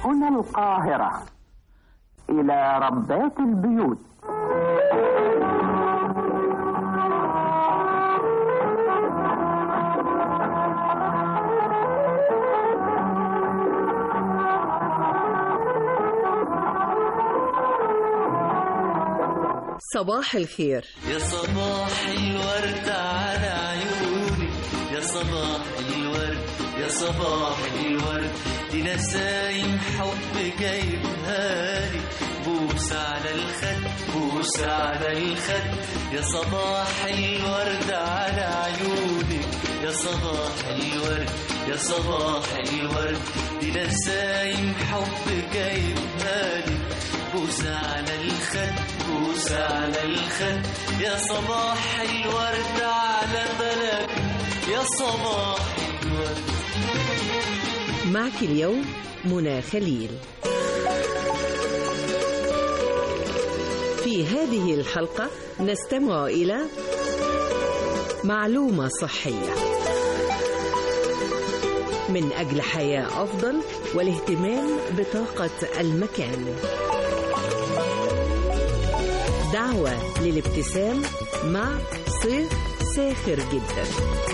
هنا القاهرة إلى ربات البيوت صباح الخير يا صباح الورد على عيوني يا صباح الورد يا صباح الورد دي نسايم حب جايبها لي بوس على الخد بوس على الخد يا صباح الورد على عيوني يا صباح الورد يا صباح الورد دي نسايم حب جايبها لي بوس على الخد بوس على الخد يا صباح الورد على بلد يا صباح الورد معك اليوم منى خليل في هذه الحلقة نستمع إلى معلومة صحية من أجل حياة أفضل والاهتمام بطاقة المكان دعوة للابتسام مع صيف ساخر جدا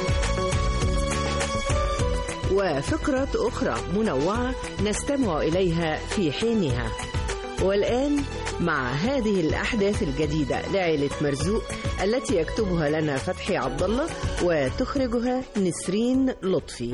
وفقرة أخرى منوعة نستمع إليها في حينها والآن مع هذه الأحداث الجديدة لعائلة مرزوق التي يكتبها لنا فتحي عبد الله وتخرجها نسرين لطفي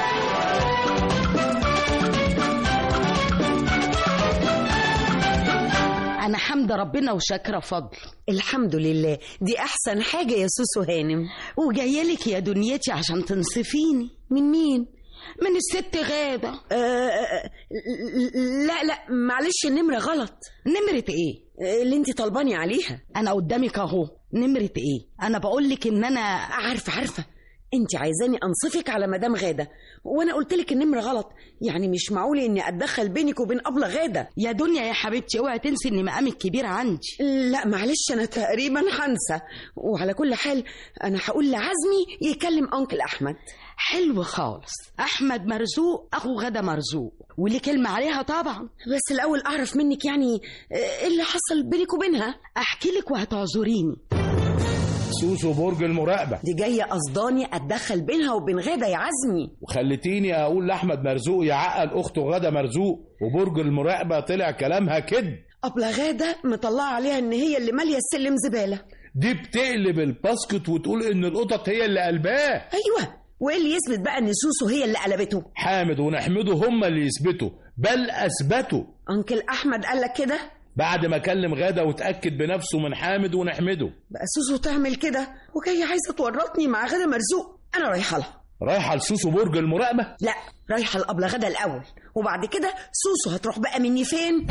أنا حمد ربنا وشاكرة فضل الحمد لله دي أحسن حاجة يا سوسو هانم وجايلك يا دنيتي عشان تنصفيني من مين؟ من الست غادة آه لا لا معلش النمرة غلط نمرة إيه؟ آه، اللي انت طلباني عليها أنا قدامك أهو نمرة إيه؟ أنا بقولك إن أنا عارفة عارفة انت عايزاني انصفك على مدام غادة وانا قلت لك النمرة غلط يعني مش معقول اني اتدخل بينك وبين ابله غادة يا دنيا يا حبيبتي اوعي تنسي إن مقامك كبير عندي لا معلش انا تقريبا هنسى وعلى كل حال انا هقول لعزمي يكلم انكل احمد حلو خالص أحمد مرزوق أخو غادة مرزوق وليه كلمة عليها طبعا بس الاول اعرف منك يعني آه، ايه اللي حصل بينك وبينها أحكي لك وهتعذريني سوسو برج المراقبة دي جايه قصداني اتدخل بينها وبين غادة يا عزمي وخلتيني أقول لأحمد مرزوق يعقل أخته غادة مرزوق وبرج المراقبة طلع كلامها كد ابله غادة مطلعه عليها ان هي اللي ماليه السلم زباله دي بتقلب الباسكت وتقول إن القطط هي اللي قلباه ايوه وايه اللي يثبت بقى ان سوسو هي اللي قلبته حامد ونحمده هما اللي يثبتوا بل أثبتوا انكل احمد قال لك كده بعد ما كلم غادة وتأكد بنفسه من حامد ونحمده بقى سوسو تعمل كده وجايه عايزه تورطني مع غادة مرزوق انا رايحه لها رايحة لسوسو برج المراقبة لا رايحه لابله غادة الاول وبعد كده سوسو هتروح بقى مني فين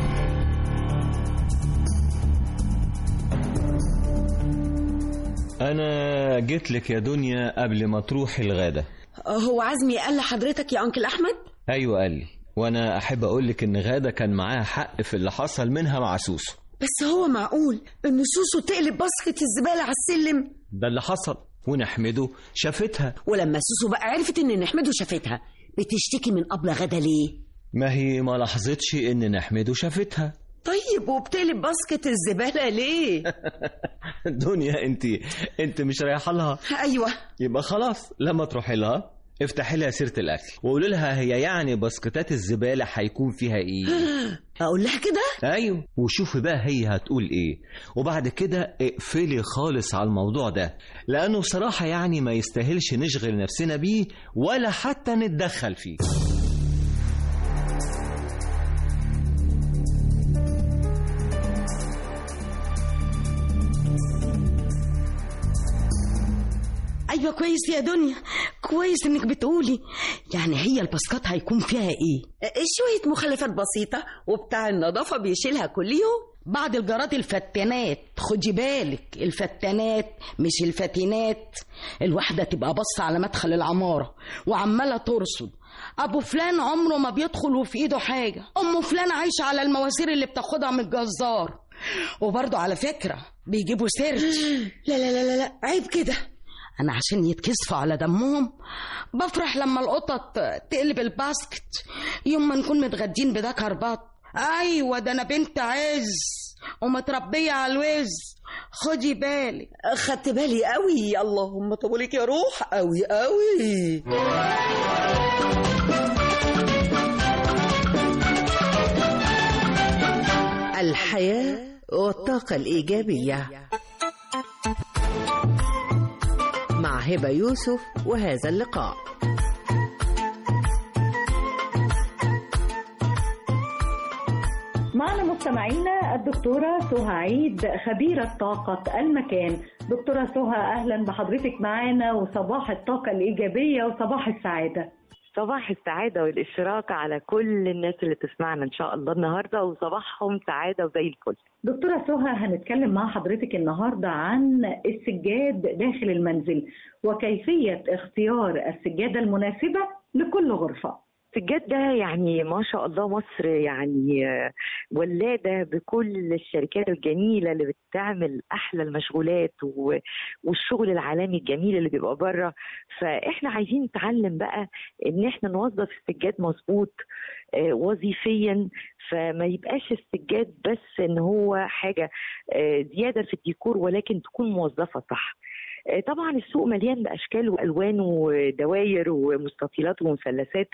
أنا جيت لك يا دنيا قبل ما تروحي الغدا هو عزمي قال لحضرتك يا انكل احمد أيوة قال لي وأنا أحب أقول لك إن غادة كان معاها حق في اللي حصل منها مع سوسو بس هو معقول ان سوسو تقلب باسكت الزباله على السلم ده اللي حصل ونحمده شافتها ولما سوسو بقى عرفت ان نحمده شافتها بتشتكي من ابله غدا ليه ما هي ما لاحظتش إن نحمده شافتها طيب وبتقلب باسكت الزباله ليه دنيا أنت أنت مش رايحة لها ايوه يبقى خلاص لما تروحي لها افتحي لها سيرة الأكل وقولي لها هي يعني باسكتات الزبالة هيكون فيها إيه اقول لها كده ايوه وشوفي بقى هي هتقول ايه وبعد كده اقفلي خالص على الموضوع ده لانه بصراحه يعني ما يستاهلش نشغل نفسنا بيه ولا حتى نتدخل فيه أيوة كويس يا دنيا كويس إنك بتقولي يعني هي الباسكات هيكون فيها إيه شويه مخلفات بسيطه وبتاع النظافه بيشيلها كل يوم بعض الجارات الفتانات خدي بالك الفتانات مش الفتينات الواحدة تبقى بص على مدخل العمارة وعمالة ترصد أبو فلان عمره ما بيدخل وفي إيده حاجة أم فلان عايشة على المواسير اللي بتاخدها من الجزار وبرضه على فكرة بيجيبوا سيرت لا لا لا لا, لا. عيب كده انا عشان يتكسفوا على دمهم بفرح لما القطط تقلب الباسكت يوم ما نكون متغدين بده كربات ايوه ده انا بنت عز ومتربيه على الوز خدي بالك خدت بالي قوي اللهم طولك يا روح قوي قوي الحياة والطاقة الإيجابية مع هبة يوسف وهذا اللقاء معنا مستمعينا الدكتورة سهى عيد خبيرة طاقة المكان دكتورة سهى أهلا بحضرتك معانا وصباح الطاقة الإيجابية وصباح السعادة صباح السعادة والإشراق على كل الناس اللي تسمعنا إن شاء الله النهاردة وصباحهم سعادة وزي الفل دكتورة سهى هنتكلم مع حضرتك النهاردة عن السجاد داخل المنزل وكيفية اختيار السجادة المناسبة لكل غرفة السجاد ده يعني ما شاء الله مصر يعني ولادة بكل الشركات الجميلة اللي بتعمل أحلى المشغولات و- والشغل العالمي الجميل اللي بيبقى بره فإحنا عايزين نتعلم بقى إن إحنا نوظف السجاد مظبوط آه، وظيفيا فما يبقاش السجاد بس إن هو حاجة آه، زيادة في الديكور ولكن تكون موظفة صح آه، طبعا السوق مليان باشكال والوان ودواير ومستطيلات ومثلثات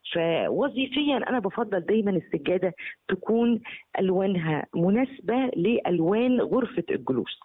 فوظيفيا انا بفضل دايما السجاده تكون الوانها مناسبه لالوان غرفه الجلوس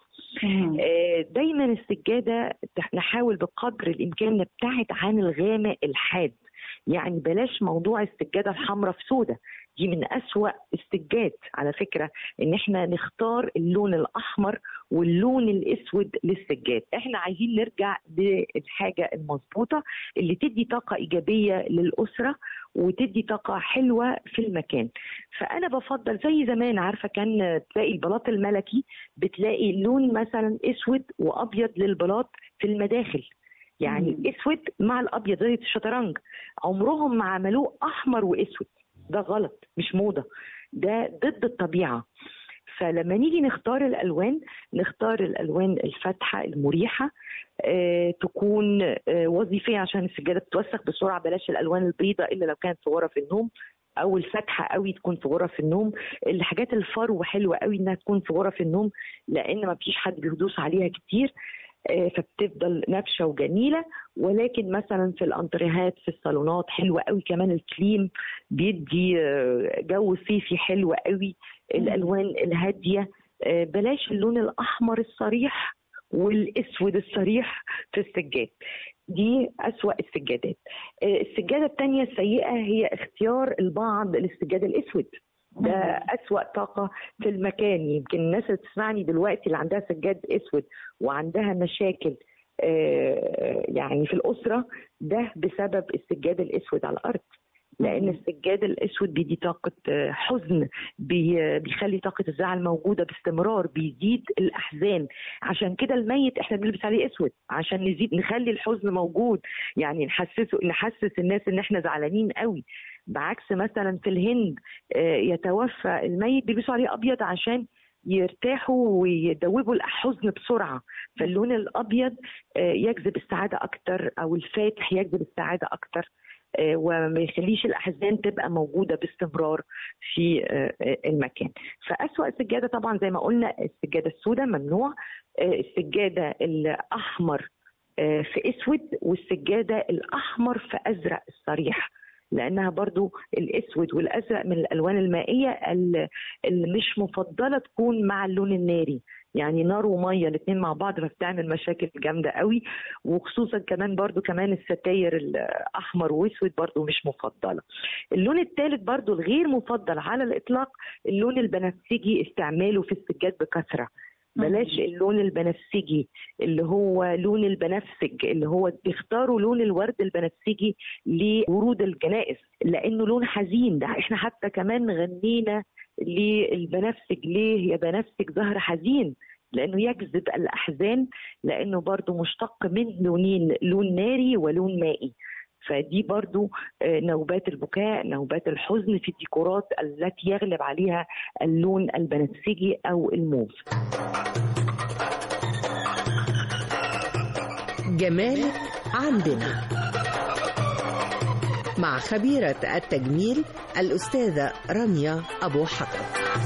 آه، دايما السجاده نحاول بقدر الامكان نبتعد عن الغامق الحاد يعني بلاش موضوع السجاده الحمراء في سودة دي من أسوأ السجاد على فكرة ان احنا نختار اللون الاحمر واللون الاسود للسجاد احنا عايزين نرجع للحاجة المظبوطة اللي تدي طاقة ايجابية للأسرة وتدي طاقة حلوة في المكان فأنا بفضل زي زمان عارفة كان تلاقي البلاط الملكي بتلاقي لون مثلا اسود وابيض للبلاط في المداخل يعني اسود مع الابيض زي الشطرنج عمرهم ما عملوه احمر واسود ده غلط مش موضه ده ضد الطبيعه فلما نيجي نختار الالوان نختار الالوان الفاتحه المريحه آه تكون آه وظيفيه عشان السجاده بتتوسخ بسرعه بلاش الالوان البيضاء الا لو كانت في غرف النوم او الفاتحه قوي تكون في غرف النوم الحاجات الفرو حلوه قوي انها تكون في غرف النوم لان ما فيش حد بيدوس عليها كتير آه، فبتفضل نبشه وجميله ولكن مثلا في الانتريهات في الصالونات حلوه قوي كمان الكليم بيدي آه، جو صيفي حلو قوي الالوان الهاديه آه، بلاش اللون الاحمر الصريح والاسود الصريح في السجاد دي أسوأ السجادات آه، السجادة التانية السيئة هي اختيار البعض للسجاد الأسود ده أسوأ طاقة في المكان يمكن الناس اللي بتسمعني دلوقتي اللي عندها سجاد أسود وعندها مشاكل آه، يعني في الأسرة ده بسبب السجاد الأسود على الأرض لان السجاد الاسود بيدي طاقه آه، حزن بي- بيخلي طاقه الزعل موجوده باستمرار بيزيد الاحزان عشان كده الميت احنا بنلبس عليه اسود عشان نزيد نخلي الحزن موجود يعني نحسسه نحسس الناس ان احنا زعلانين قوي بعكس مثلا في الهند آه، يتوفى الميت بيلبسوا عليه ابيض عشان يرتاحوا ويدوبوا الحزن بسرعه فاللون الابيض آه، يجذب السعاده اكتر او الفاتح يجذب السعاده اكتر آه، وما يخليش الاحزان تبقى موجوده باستمرار في آه، آه، المكان فاسوا سجاده طبعا زي ما قلنا السجاده السوداء ممنوع آه، السجاده الاحمر آه، في اسود والسجاده الاحمر في ازرق الصريح لانها برضو الاسود والازرق من الالوان المائيه ال- اللي مش مفضله تكون مع اللون الناري يعني نار وميه الاثنين مع بعض فبتعمل مشاكل جامده قوي وخصوصا كمان برضو كمان الستاير الاحمر واسود برضو مش مفضله اللون الثالث برضو الغير مفضل على الاطلاق اللون البنفسجي استعماله في السجاد بكثره بلاش اللون البنفسجي اللي هو لون البنفسج اللي هو بيختاروا لون الورد البنفسجي لورود الجنائز لانه لون حزين ده احنا حتى كمان غنينا للبنفسج ليه يا بنفسج ظهر حزين لانه يجذب الاحزان لانه برضو مشتق من لونين لون ناري ولون مائي فدي برضو آه، نوبات البكاء نوبات الحزن في الديكورات التي يغلب عليها اللون البنفسجي او الموف جمالك عندنا مع خبيرة التجميل الأستاذة رانيا أبو حطب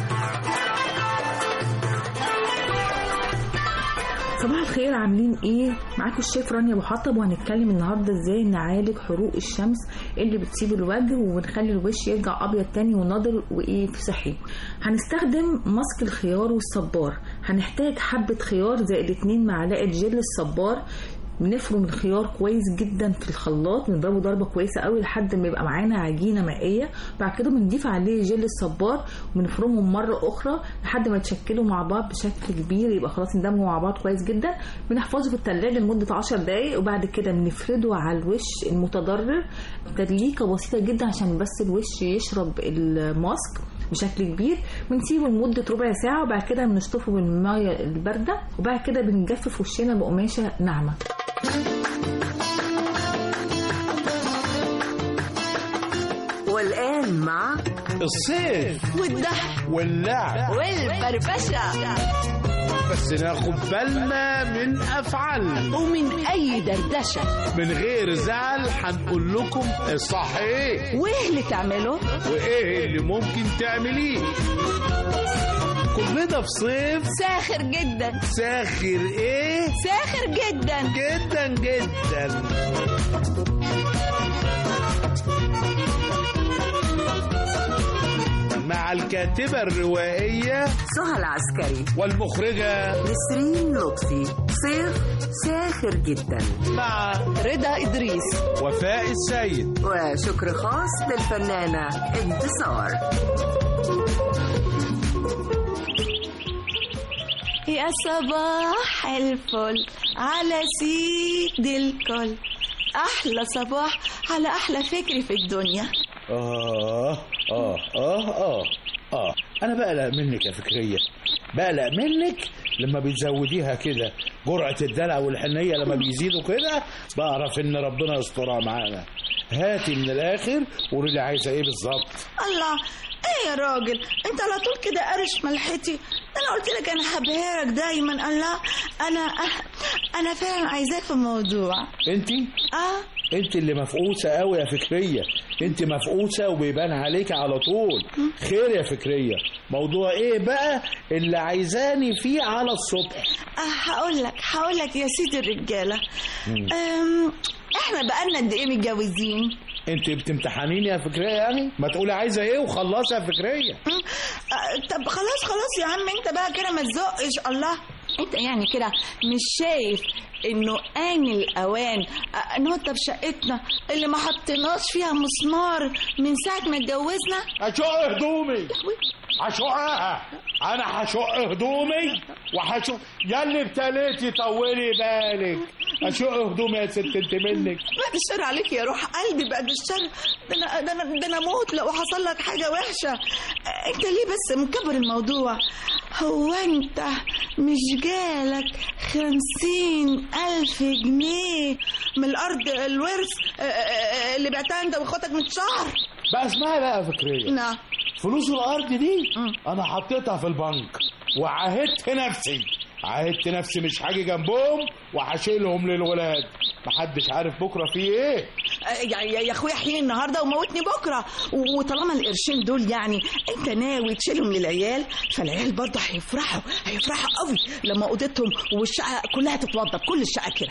صباح الخير عاملين ايه معاكم الشيف رانيا ابو حطب وهنتكلم النهارده ازاي نعالج حروق الشمس اللي بتصيب الوجه ونخلي الوش يرجع ابيض تاني ونضر وايه في صحي هنستخدم ماسك الخيار والصبار هنحتاج حبه خيار زائد اتنين معلقه جل الصبار بنفرم الخيار كويس جدا في الخلاط بنضربه ضربه كويسه قوي لحد ما يبقى معانا عجينه مائيه بعد كده بنضيف عليه جل الصبار وبنفرمهم مره اخرى لحد ما يتشكلوا مع بعض بشكل كبير يبقى خلاص اندمجوا مع بعض كويس جدا بنحفظه في الثلاجه لمده 10 دقائق وبعد كده بنفرده على الوش المتضرر تدليكه بسيطه جدا عشان بس الوش يشرب الماسك بشكل كبير بنسيبه لمدة ربع ساعة وبعد كده بنشطفه بالمية الباردة وبعد كده بنجفف وشنا بقماشة ناعمة والآن مع الصيف والضحك واللعب والفرفشة بس ناخد بالنا من أفعال ومن أي دردشة من غير زعل هنقول لكم الصح ايه وإيه اللي تعمله؟ وايه اللي ممكن تعمليه كلنا في صيف ساخر جدا ساخر ايه ساخر جدا جدا جدا مع الكاتبة الروائية سهى العسكري والمخرجة نسرين لطفي صيف ساخر جدا مع رضا إدريس وفاء السيد وشكر خاص للفنانة انتصار يا صباح الفل على سيد الكل احلى صباح على احلى فكر في الدنيا آه آه آه آه آه أنا بقلق منك يا فكرية بقلق منك لما بتزوديها كده جرعة الدلع والحنية لما بيزيدوا كده بعرف إن ربنا يسترها معانا هاتي من الآخر وقولي لي عايزة إيه بالظبط الله ايه يا راجل انت على طول كده قرش ملحتي ده انا قلت لك انا هبهرك دايما الله انا انا فعلا عايزاك في موضوع أنت اه أنت اللي مفقوسة قوي يا فكرية أنت مفقوسة وبيبان عليك على طول خير يا فكرية موضوع إيه بقى اللي عايزاني فيه على الصبح آه هقول لك هقول لك يا سيدي الرجاله مم. أم، احنا بقالنا قد ايه متجوزين انت بتمتحنيني يا فكرية يعني ما تقولي عايزة ايه وخلصي يا فكرية آه، طب خلاص خلاص يا عم انت بقى كده ما تزقش الله انت يعني كده مش شايف انه آن الاوان آه، نوضب شقتنا اللي ما حطيناش فيها مسمار من ساعه ما اتجوزنا هشق هدومي هشقها انا هشق هدومي وهشق ياللي ابتليتي طولي بالك هشق هدومي يا ست انت منك بعد الشر عليك يا روح قلبي بعد الشر ده انا ده انا ده انا موت لو حصل لك حاجه وحشه آه، انت ليه بس مكبر الموضوع هو انت مش جالك خمسين ألف جنيه من الأرض الورث آه، آه، آه، اللي بعتها أنت وأخواتك من شهر بقى اسمعي بقى يا فكرية نعم فلوس الارض دي انا حطيتها في البنك وعاهدت نفسي عاهدت نفسي مش هاجي جنبهم وهشيلهم للولاد محدش عارف بكره في ايه يا يا- يا اخويا احييني النهارده وموتني بكره و- وطالما القرشين دول يعني انت ناوي تشيلهم للعيال فالعيال برضه هيفرحوا هيفرحوا قوي لما اوضتهم والشقه كلها تتوضب كل الشقه كده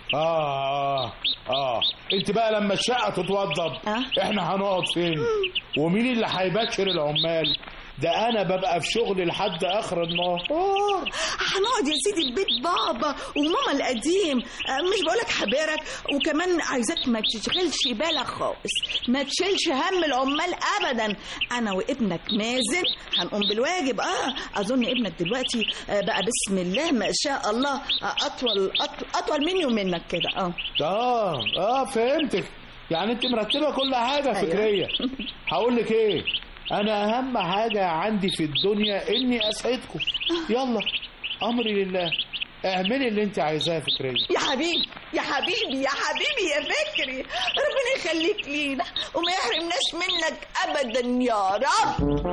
اه اه اه انت بقى لما الشقه تتوضب احنا هنقعد فين ومين اللي هيبشر العمال ده انا ببقى في شغل لحد اخر النهار هنقعد يا سيدي في بيت بابا وماما القديم آه، مش بقولك حبارك وكمان عايزاك ما تشغلش بالك خالص ما تشيلش هم العمال ابدا انا وابنك مازن هنقوم بالواجب اه اظن ابنك دلوقتي آه، بقى بسم الله ما شاء الله آه، اطول اطول, أطول مني ومنك كده اه اه اه فهمتك يعني انت مرتبه كل حاجه أيوة. فكريه هقول لك ايه انا اهم حاجه عندي في الدنيا اني اسعدكم يلا امري لله اعملي اللي انت عايزاه يا فكريه يا حبيبي يا حبيبي يا حبيبي يا فكري ربنا يخليك لينا وما يحرمناش منك ابدا يا رب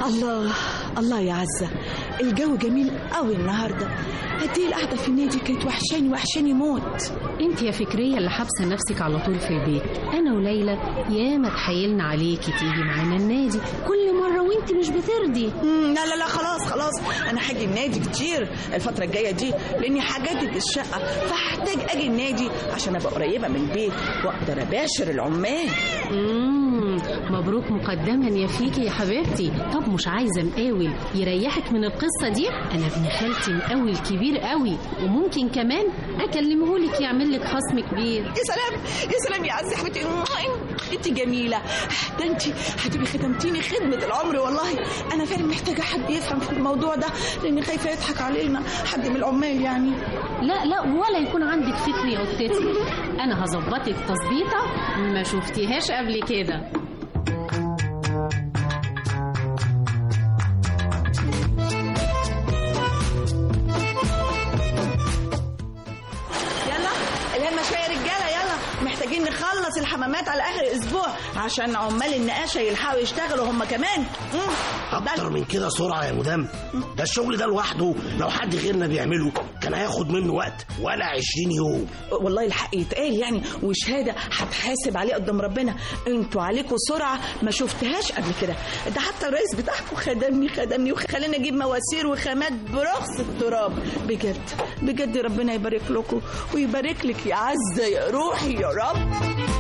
الله الله يا عزة الجو جميل قوي النهارده قد ايه القعده في النادي كانت وحشاني وحشاني موت انت يا فكرية اللي حابسة نفسك على طول في البيت انا وليلى ياما اتحايلنا عليكي تيجي معانا النادي كل مرة وانت مش بترضي مم، لا لا لا خلاص خلاص انا هاجي النادي كتير الفتره الجايه دي لاني هجدد الشقه فهحتاج اجي النادي عشان ابقى قريبه من البيت واقدر اباشر العمال مم، مبروك مقدما يا فيكي يا حبيبتي طب مش عايزة مقاول يريحك من القصة دي انا ابن خالتي مقاول كبير قوي وممكن كمان اكلمه لك يعمل لك خصم كبير يا سلام يا سلام يا عزي حبيبتي انت جميله ده انت هتبقي خدمتيني خدمه العمر والله انا فعلا محتاجه حد يفهم في الموضوع ده لاني خايفه يضحك علينا حد من العمال يعني لا لا ولا يكون عندك فكر يا قطتي انا هظبطك تظبيطه ما شفتيهاش قبل كده يلا الهمة شوية يا رجالة يلا محتاجين نخلص الحمامات على آخر الأسبوع عشان عمال النقاشة يلحقوا يشتغلوا هم كمان مم. اكتر من كده سرعه يا مدام ده الشغل ده لوحده لو حد غيرنا بيعمله كان هياخد منه وقت ولا 20 يوم والله الحق يتقال يعني وشهادة هتحاسب عليه قدام ربنا انتوا عليكم سرعة ما شفتهاش قبل كده ده حتى الرئيس بتاعكم خدمني خدمني وخلاني اجيب مواسير وخامات برخص التراب بجد بجد ربنا يبارك لكم ويبارك لك يا عزة يا روحي يا رب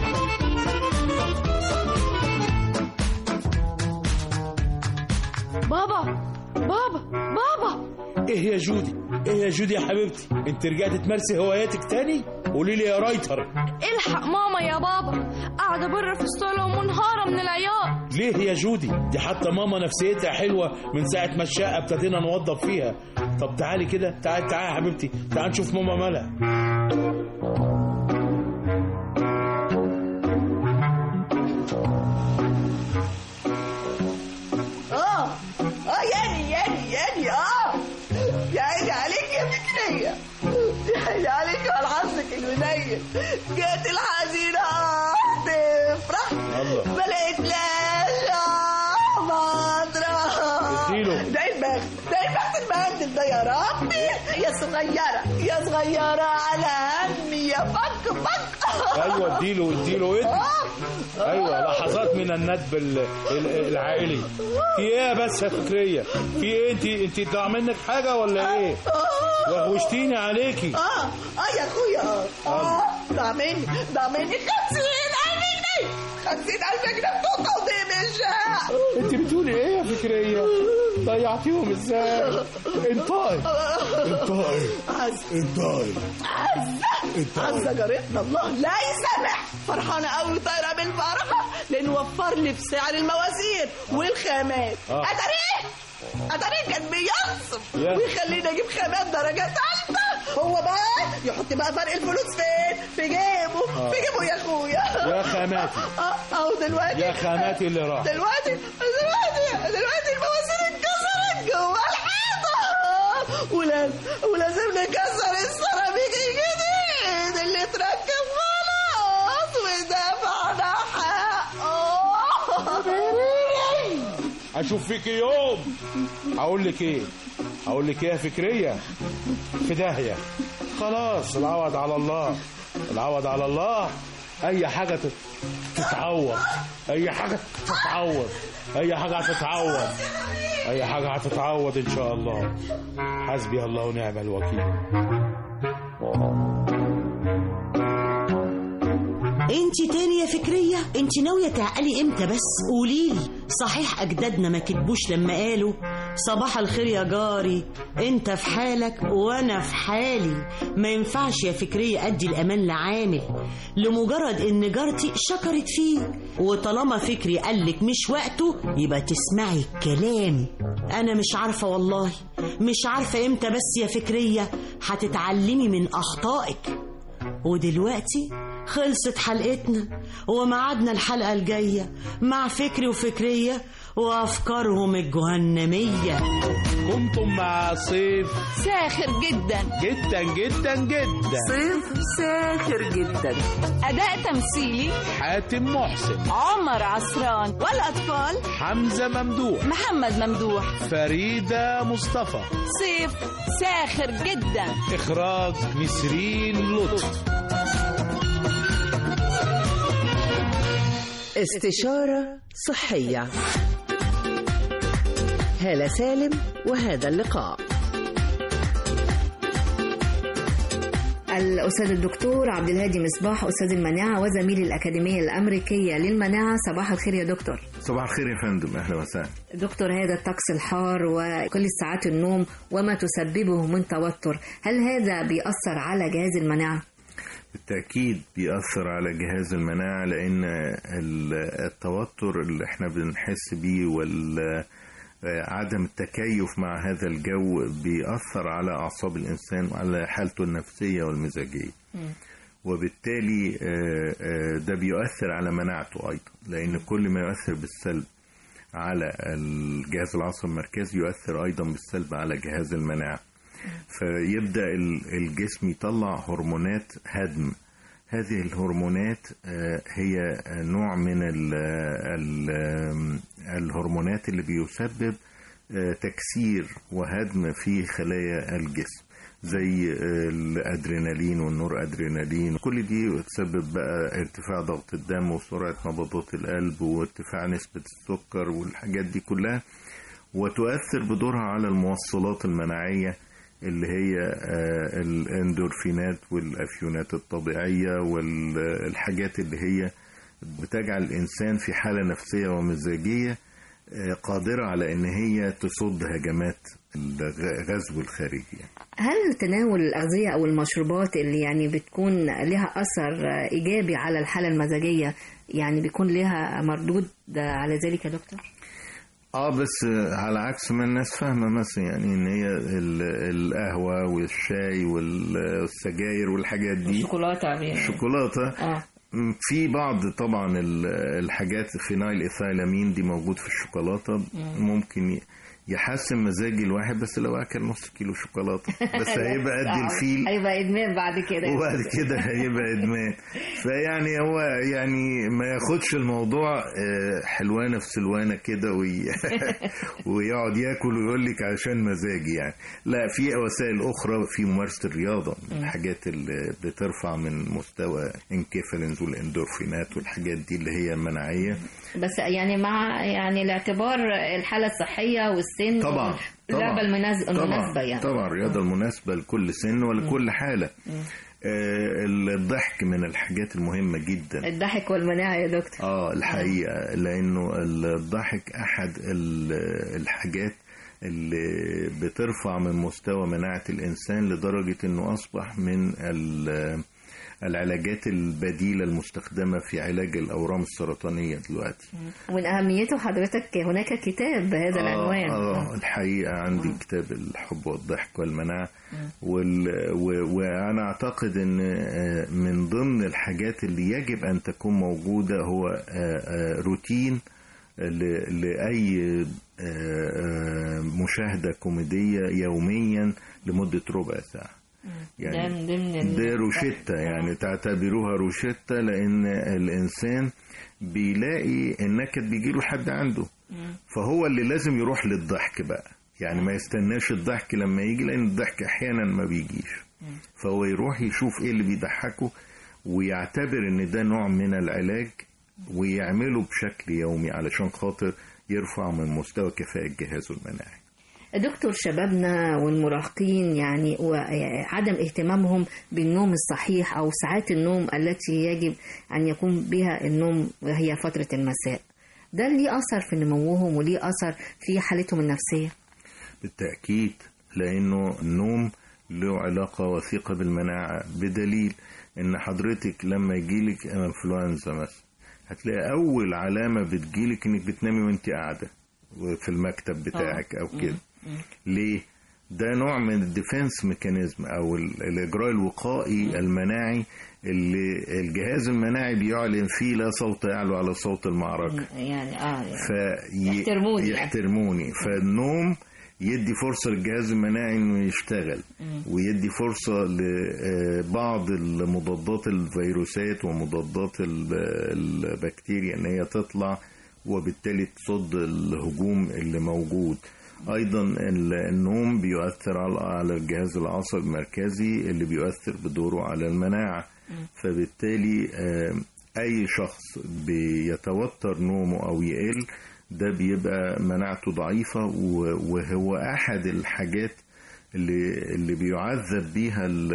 بابا بابا بابا ايه يا جودي ايه يا جودي يا حبيبتي انت رجعت تمارسي هواياتك تاني قولي لي يا رايتر الحق ماما يا بابا قاعدة بره في الصالة ومنهارة من العياط ليه يا جودي دي حتى ماما نفسيتها حلوه من ساعه ما الشقه ابتدينا نوضب فيها طب تعالي كده تعالي تعالي يا حبيبتي تعالي نشوف ماما مالها اه اه يعني يعني يعني اه يا عيني عليك يا فكرية يا عيني عليك وعلى حظك المنيل جت الحزينة اه تفرح الله. بلقيت لا مضرة اديله. ده البخت ده البخت المهندل ده يا ربي يا صغيرة يا صغيرة على همي يا فك فك ايوه اديله اديله ادي ايوه لحظات من الندب ال- ال- العائلي في ايه يا بس يا فكريه في ايه انت انت ضاع منك حاجه ولا ايه وحوشتيني عليكي اه اه يا اخويا اه ضاع مني ضاع مني 50000 جنيه 50000 جنيه بتوطى ودمشق انت بتقولي ايه يا فكريه ضيعتيهم ازاي انطقي انطقي عزة انطقي عزة عزة جارتنا الله لا يسامح فرحانة قوي طايرة بالفرحة لأنه وفر لي في سعر المواسير والخامات آه. أتاريه أتاريه كان بينصب يا. ويخليني أجيب خامات درجة ثالثة هو بقى يحط بقى فرق الفلوس فين؟ في جيبه آه. في جيبه يا أخويا يا خاماتي اه اهو دلوقتي يا خاماتي اللي راح دلوقتي دلوقتي دلوقتي المواسير اتكسرت جوه الحيطه ولازم ولازم نكسر السيراميك الجديد اللي اتركب خلاص ودفعنا حقه اشوف فيك يوم هقول لك ايه هقول لك ايه يا فكريه في داهيه خلاص العوض على الله العوض على الله اي حاجه تت- تتعوض اي حاجه تتعوض اي حاجه هتتعوض اي حاجه هتتعوض ان شاء الله حسبي الله ونعم الوكيل انت تاني يا فكرية انت ناوية تعقلي امتى بس قوليلي صحيح اجدادنا ما كتبوش لما قالوا صباح الخير يا جاري انت في حالك وانا في حالي ما ينفعش يا فكرية ادي الامان لعامل لمجرد ان جارتي شكرت فيه وطالما فكري قالك مش وقته يبقى تسمعي الكلام انا مش عارفة والله مش عارفة امتى بس يا فكرية هتتعلمي من اخطائك ودلوقتي خلصت حلقتنا وميعادنا الحلقة الجاية مع فكري وفكرية وأفكارهم الجهنمية كنتم مع صيف ساخر جدا جدا جدا جدا صيف ساخر جدا أداء تمثيلي حاتم محسن عمر عصران والأطفال حمزة ممدوح محمد ممدوح فريدة مصطفى صيف ساخر جدا إخراج نسرين لطف استشارة صحية هالة سالم وهذا اللقاء الأستاذ الدكتور عبد الهادي مصباح أستاذ المناعة وزميل الأكاديمية الأمريكية للمناعة صباح الخير يا دكتور صباح الخير يا فندم اهلا وسهلا دكتور هذا الطقس الحار وكل ساعات النوم وما تسببه من توتر هل هذا بيأثر على جهاز المناعة؟ بالتأكيد بيأثر على جهاز المناعة لأن ال- التوتر اللي احنا بنحس بيه وال عدم التكيف مع هذا الجو بيأثر على أعصاب الإنسان وعلى حالته النفسية والمزاجية وبالتالي آه، آه، ده بيؤثر على مناعته أيضا لأن كل ما يؤثر بالسلب على الجهاز العصبي المركزي يؤثر أيضا بالسلب على جهاز المناعة فيبدأ ال- الجسم يطلع هرمونات هدم هذه الهرمونات آه، هي نوع من ال ال الهرمونات اللي بيسبب آه، تكسير وهدم في خلايا الجسم زي آه، الادرينالين والنور ادرينالين كل دي تسبب بقى ارتفاع ضغط الدم وسرعه نبضات القلب وارتفاع نسبه السكر والحاجات دي كلها وتؤثر بدورها على الموصلات المناعيه اللي هي آه، الاندورفينات والافيونات الطبيعيه والحاجات اللي هي بتجعل الانسان في حاله نفسيه ومزاجيه آه، قادره على ان هي تصد هجمات الغزو الخارجي هل تناول الأغذية أو المشروبات اللي يعني بتكون لها أثر إيجابي على الحالة المزاجية يعني بيكون لها مردود على ذلك يا دكتور؟ اه بس على عكس ما الناس فاهمه مثلا يعني ان هي ال- القهوه والشاي والسجاير والحاجات دي الشوكولاتة يعني. الشوكولاته آه. م، في بعض طبعا ال- الحاجات فينايل ايثايلامين دي موجود في الشوكولاته مم. ممكن ي- يحسن مزاج الواحد بس لو اكل نص كيلو شوكولاته بس هيبقى قد الفيل هيبقى إدمان بعد كده وبعد كده هيبقى ادمان فيعني هو يعني ما ياخدش الموضوع آه، حلوانه في سلوانه كده وي... ويقعد ياكل ويقول لك عشان مزاجي يعني لا في وسائل اخرى في ممارسه الرياضه من مم. الحاجات اللي بترفع من مستوى انكيفالينز والاندورفينات والحاجات دي اللي هي مناعيه بس يعني مع يعني الاعتبار الحالة الصحية والسن طبعا اللعبة المناز- المناسبة طبعا يعني طبعا الرياضه المناسبه لكل سن ولكل حاله مم. آه، الضحك من الحاجات المهمه جدا الضحك والمناعة يا دكتور اه الحقيقه لانه الضحك احد ال- الحاجات اللي بترفع من مستوى مناعه الانسان لدرجه انه اصبح من ال- العلاجات البديله المستخدمه في علاج الاورام السرطانيه دلوقتي ومن أهميته حضرتك هناك كتاب بهذا العنوان آه الحقيقة عندي كتاب الحب والضحك والمناعة وال... و... وأنا أعتقد أن آه، من ضمن الحاجات اللي يجب أن تكون موجودة هو آه، آه، روتين ل... لأي آه، آه، مشاهدة كوميدية يوميا لمدة ربع ساعة ده من ضمن ال- ده روشتة يعني تعتبروها روشتة لأن الإنسان بيلاقي النكد بيجيله لحد عنده فهو اللي لازم يروح للضحك بقى يعني ما يستناش الضحك لما يجي لأن الضحك أحيانا ما بيجيش فهو يروح يشوف إيه اللي بيضحكه ويعتبر إن ده نوع من العلاج ويعمله بشكل يومي علشان خاطر يرفع من مستوى كفاءة جهازه المناعي دكتور شبابنا والمراهقين يعني وعدم اهتمامهم بالنوم الصحيح أو ساعات النوم التي يجب أن يكون بها النوم وهي فترة المساء ده ليه أثر في نموهم وليه أثر في حالتهم النفسية بالتأكيد لأنه النوم له علاقة وثيقة بالمناعة بدليل إن حضرتك لما يجيلك انفلونزا مثلا هتلاقي أول علامة بتجيلك إنك بتنامي وأنت قاعدة في المكتب بتاعك أو كده ليه؟ ده نوع من الديفنس ميكانيزم او ال- الاجراء الوقائي المناعي اللي الجهاز المناعي بيعلن فيه لا صوت يعلو على صوت المعركه يعني اه يعني في يحترموني يعني. يحترموني فالنوم يدي فرصة للجهاز المناعي انه يشتغل ويدي فرصة لبعض المضادات الفيروسات ومضادات ال- البكتيريا ان هي تطلع وبالتالي تصد الهجوم اللي موجود ايضا ال- النوم بيؤثر على على الجهاز العصبي المركزي اللي بيؤثر بدوره على المناعة فبالتالي آه، اي شخص بيتوتر نومه او يقل ده بيبقى مناعته ضعيفة و- وهو احد الحاجات اللي اللي بيعذب بيها ال-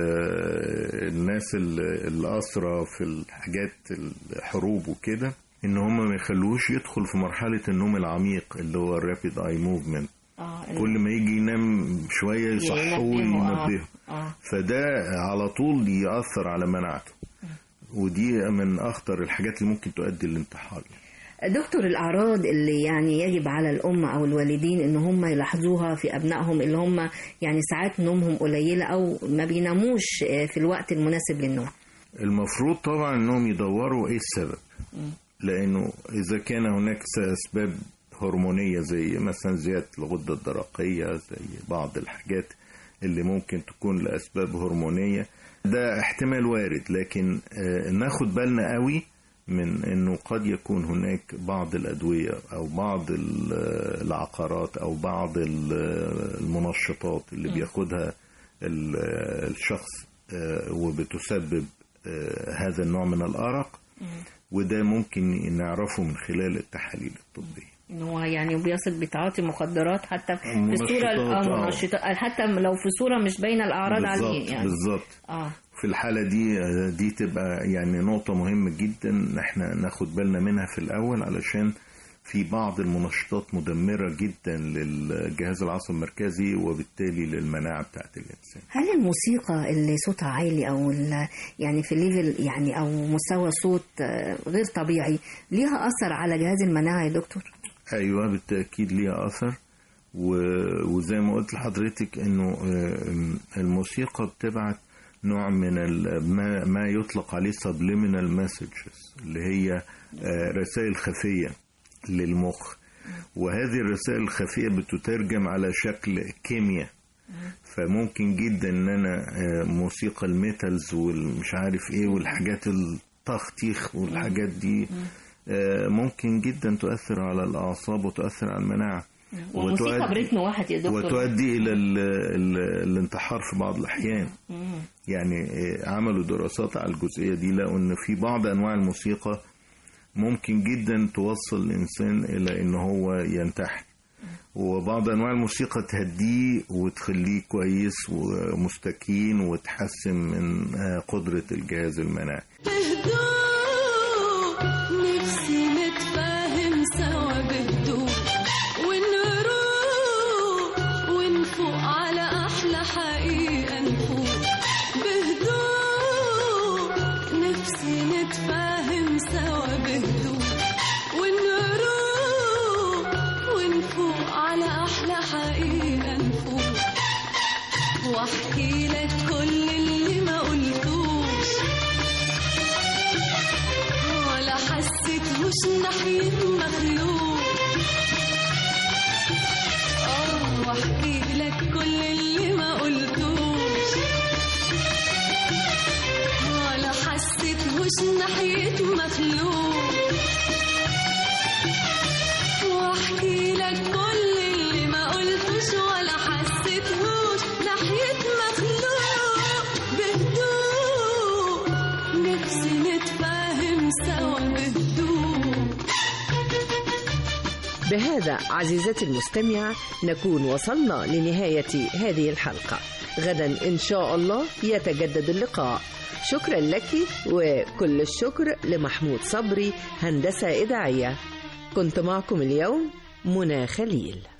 الناس ال- الأسرى في الحاجات الحروب وكده ان هم ما يخلوش يدخل في مرحلة النوم العميق اللي هو الرابيد اي موفمنت اه كل ما يجي ينام شوية يصحوه ينبهه، آه. ينبهه اه فده على طول يأثر على مناعته ودي من أخطر الحاجات اللي ممكن تؤدي للانتحار دكتور الأعراض اللي يعني يجب على الأم أو الوالدين إن هم يلاحظوها في أبنائهم اللي هم يعني ساعات نومهم قليلة أو ما بيناموش آه، في الوقت المناسب للنوم المفروض طبعا انهم يدوروا ايه السبب لانه اذا كان هناك اسباب هرمونيه زي مثلا زياده الغده الدرقيه زي بعض الحاجات اللي ممكن تكون لاسباب هرمونيه ده احتمال وارد لكن آه، ناخد بالنا قوي من انه قد يكون هناك بعض الادويه او بعض ال- العقارات او بعض ال- المنشطات اللي م. بياخدها ال- الشخص آه، وبتسبب آه، هذا النوع من الارق وده ممكن نعرفه من خلال التحاليل الطبيه إن هو يعني بيصل بتعاطي مخدرات حتى في منشطات، الصورة آه. اه منشطات حتى لو في صورة مش باينة الأعراض عليه بالظبط يعني بالظبط اه في الحالة دي دي تبقى يعني نقطة مهمة جدا إن احنا ناخد بالنا منها في الأول علشان في بعض المنشطات مدمرة جدا للجهاز العصبي المركزي وبالتالي للمناعة بتاعت الإنسان هل الموسيقى اللي صوتها عالي او ال- يعني في ليفل يعني او مستوى صوت آه، غير طبيعي ليها اثر على جهاز المناعه يا دكتور؟ أيوة بالتأكيد ليها أثر و- وزي ما قلت لحضرتك إنه آه، الموسيقى بتبعت نوع من ال- ما, ما يطلق عليه subliminal messages اللي هي آه، رسائل خفية للمخ وهذه الرسائل الخفية بتترجم على شكل كيمياء فممكن جدا ان انا آه، موسيقى الميتالز والمش عارف ايه والحاجات التخطيخ والحاجات دي آه، ممكن جدا تؤثر على الاعصاب وتؤثر على المناعه والموسيقى وتؤدي- برتم واحد يا دكتور وتؤدي الى ال ال الانتحار في بعض الاحيان مم. يعني آه، عملوا دراسات على الجزئيه دي لقوا ان في بعض انواع الموسيقى ممكن جدا توصل الانسان الى ان هو ينتحر وبعض انواع الموسيقى تهديه وتخليه كويس ومستكين وتحسن من آه، قدره الجهاز المناعي بهدوء نفسي نتفاهم سوا بهدوء ونروق ونفوق على أحلى حقيقة نفوق بهدوء نفسي نتفاهم سوا بهدوء ونروق ونفوق على أحلى حقيقة نفوق واحكي لك كل اللي ما قلتوش ولا حسيتهوش ناحية مخلوق اه واحكي لك كل اللي ما قلتوش ولا حسيتهوش ناحية مخلوق واحكي لك كل اللي ما قلتوش ولا حسيتهوش ناحية مخلوق بهدوء نفسي نتفاهم سوا بهدوء بهذا عزيزتي المستمعة نكون وصلنا لنهاية هذه الحلقة غدا إن شاء الله يتجدد اللقاء شكرا لك وكل الشكر لمحمود صبري هندسة إذاعية كنت معكم اليوم منى خليل